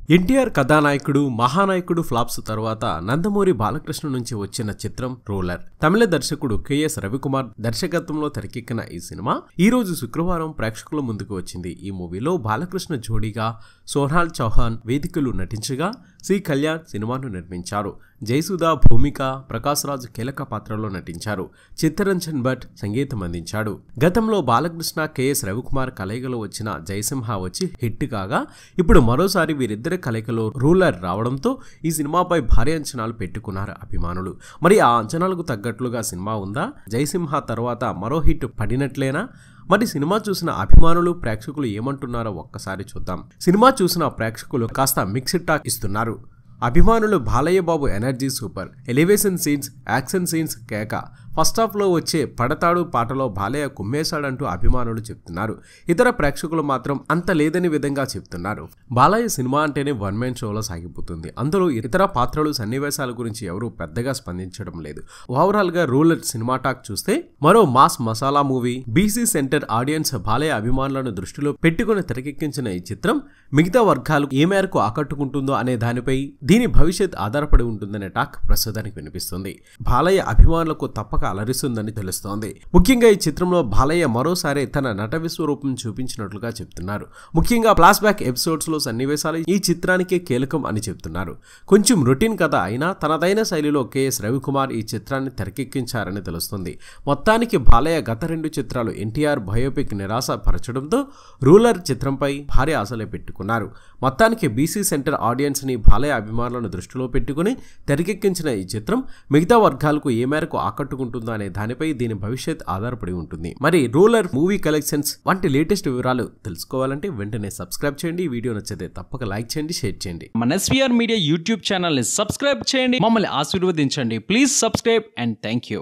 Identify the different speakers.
Speaker 1: ఎన్టీఆర్ కథానాయకుడు మహానాయకుడు ఫ్లాప్స్ తర్వాత నందమూరి బాలకృష్ణ నుంచి వచ్చిన చిత్రం రూలర్ తమిళ దర్శకుడు కెఎస్ రవికుమార్ దర్శకత్వంలో తెరకెక్కిన ఈ సినిమా ఈ రోజు శుక్రవారం ప్రేక్షకుల ముందుకు వచ్చింది ఈ మూవీలో బాలకృష్ణ జోడీగా సోనాల్ చౌహాన్ వేదికలు నటించగా సి కళ్యాణ్ సినిమాను నిర్మించారు జయసుధా భూమిక ప్రకాశ్ రాజ్ కీలక పాత్రలో నటించారు చిత్తరంజన్ భట్ సంగీతం అందించాడు గతంలో బాలకృష్ణ కెఎస్ రవికుమార్ కలయికలో వచ్చిన జయసింహ వచ్చి హిట్ కాగా ఇప్పుడు మరోసారి వీరిద్దరి కలయికలో రూలర్ రావడంతో ఈ సినిమాపై భారీ అంచనాలు పెట్టుకున్నారు అభిమానులు మరి ఆ అంచనాలకు తగ్గట్లుగా సినిమా ఉందా జయసింహ తర్వాత మరో హిట్ పడినట్లేనా మరి సినిమా చూసిన అభిమానులు ప్రేక్షకులు ఏమంటున్నారో ఒక్కసారి చూద్దాం సినిమా చూసిన ప్రేక్షకులు కాస్త మిక్స్డ్ టాక్ ఇస్తున్నారు అభిమానులు Balayya Babu energy super elevation scenes action scenes కేక ఫస్ట్ హాఫ్లో వచ్చే పడతాడు పాటలో బాలయ్య కుమ్మేశాడంటూ అభిమానులు చెప్తున్నారు ఇతర ప్రేక్షకులు మాత్రం అంత లేదని విధంగా చెప్తున్నారు బాలయ్య సినిమా అంటేనే వన్ మ్యాన్ షోలో సాగిపోతుంది అందులో ఇతర పాత్రలు సన్నివేశాల గురించి ఎవరూ పెద్దగా స్పందించడం లేదు ఓవరాల్ గా రూలర్ సినిమా టాక్ చూస్తే మరో mass masala movie BC centre audience Balayya అభిమానులను దృష్టిలో పెట్టుకుని తెరకెక్కించిన ఈ చిత్రం మిగతా వర్గాలు ఏ మేరకు ఆకట్టుకుంటుందో అనే దానిపై దీని భవిష్యత్ ఆధారపడి ఉంటుందనే టాక్ ప్రస్తుతానికి వినిపిస్తుంది బాలయ్య అభిమానులకు తప్పక అలరిస్తుందని తెలుస్తోంది ముఖ్యంగా ఈ చిత్రంలో బాలయ్య మరోసారి తన నట విశ్వరూపం చూపించినట్లుగా చెప్తున్నారు ముఖ్యంగా ఫ్లాష్ బ్యాక్ ఎపిసోడ్స్ లో సన్నివేశాలు ఈ చిత్రానికే కీలకం అని చెప్తున్నారు కొంచెం రొటీన్ కథ అయినా తనదైన శైలిలో కెఎస్ రవికుమార్ ఈ చిత్రాన్ని తెరకెక్కించారని తెలుస్తుంది మొత్తానికి బాలయ్య గత రెండు చిత్రాలు ఎన్టీఆర్ బయోపిక్ నిరాశ పరచడంతో రూలర్ చిత్రంపై భారీ ఆశలే పెట్టుకున్నారు మొత్తానికి బీసీ సెంటర్ ఆడియన్స్ ని బాలయ్య అభిమానులను దృష్టిలో పెట్టుకుని తెరకెక్కించిన ఈ చిత్రం మిగతా వర్గాలకు ఏ మేరకు ఆకట్టుకుంటుందో అనే దానిపై దీని భవిష్యత్ ఆధారపడి ఉంటుంది మరి రూలర్ మూవీ కలెక్షన్స్ వంటి లేటెస్ట్ వివరాలు తెలుసుకోవాలంటే వెంటనే సబ్స్క్రైబ్ చేయండి ఈ వీడియో నచ్చితే తప్పక లైక్ చేయండి షేర్ చేయండి
Speaker 2: మన ఎస్వీఆర్ మీడియా యూట్యూబ్ ఛానల్ని సబ్స్క్రైబ్ చేయండి మమ్మల్ని ఆశీర్వదించండి please subscribe and thank you